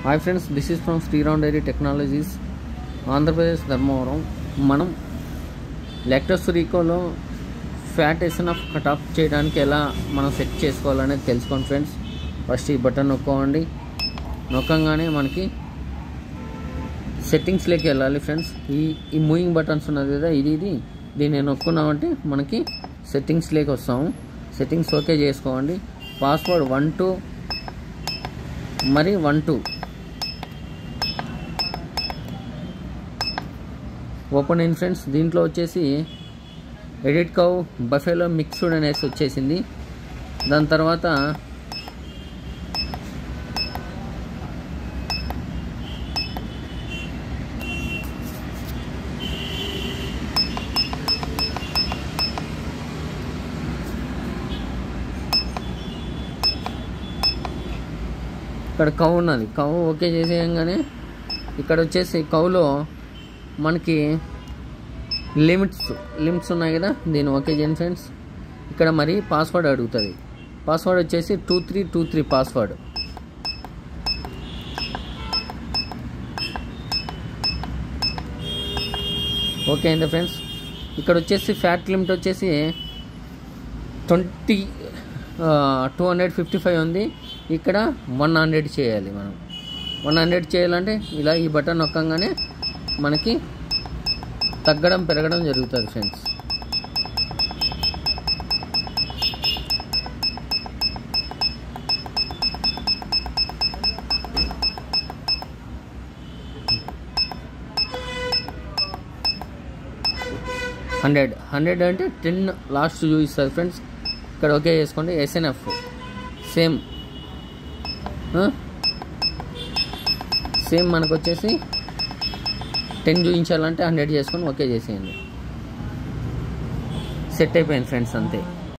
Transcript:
hi friends this is from Sriram dairy technologies Andhra Pradesh Dharmavaram మనం lactus రీకోలో fat SNF cut off చేయడానికి ఎలా మనం సెట్ చేసుకోవాలనేది తెలుసుకోండి ఫ్రెండ్స్ ఫస్ట్ ఈ బటన్ నొక్కోండి నొక్కంగానే మనకి సెట్టింగ్స్లోకి వెళ్ళాలి ఫ్రెండ్స్ ఈ ఈ మూవింగ్ బటన్స్ ఉన్నది కదా ఇది ఇది దీన్ని నొక్కున్నామంటే మనకి సెట్టింగ్స్లోకి వస్తాము సెట్టింగ్స్ ఓకే చేసుకోండి పాస్వర్డ్ వన్ టూ మరి వన్ టూ ఓపెన్ అయిన ఫ్రెండ్స్ దీంట్లో వచ్చేసి ఎడిట్ కౌ బఫేలో మిక్స్డ్ అనేసి వచ్చేసింది దాని తర్వాత ఇక్కడ కౌ ఉన్నది కౌ ఓకే చేసేయంగానే ఇక్కడ వచ్చేసి కౌలో మనకి లిమిట్స్ లిమిట్స్ ఉన్నాయి కదా దీన్ని ఓకే చేయండి ఫ్రెండ్స్ ఇక్కడ మరి పాస్వర్డ్ అడుగుతుంది పాస్వర్డ్ వచ్చేసి two three two three password okay అయిందా ఫ్రెండ్స్ ఇక్కడ వచ్చేసి ఫ్యాట్ లిమిట్ వచ్చేసి twenty two hundred fifty five ఉంది ఇక్కడ వన్ హండ్రెడ్ చేయాలి మనం వన్ హండ్రెడ్ చేయాలంటే ఇలా ఈ బటన్ నొక్కంగానే మనకి తగ్గడం పెరగడం జరుగుతుంది ఫ్రెండ్స్ హండ్రెడ్ హండ్రెడ్ అంటే టెన్ లాస్ట్ చూపిస్తుంది ఫ్రెండ్స్ ఇక్కడ ఓకే చేసుకోండి ఎస్ఎన్ఎఫ్ సేమ్ సేమ్ మనకు వచ్చేసి టెన్ చూపించాలంటే హండ్రెడ్ చేసుకొని ఓకే చేసేయండి సెట్ అయిపోయింది ఫ్రెండ్స్ అంతే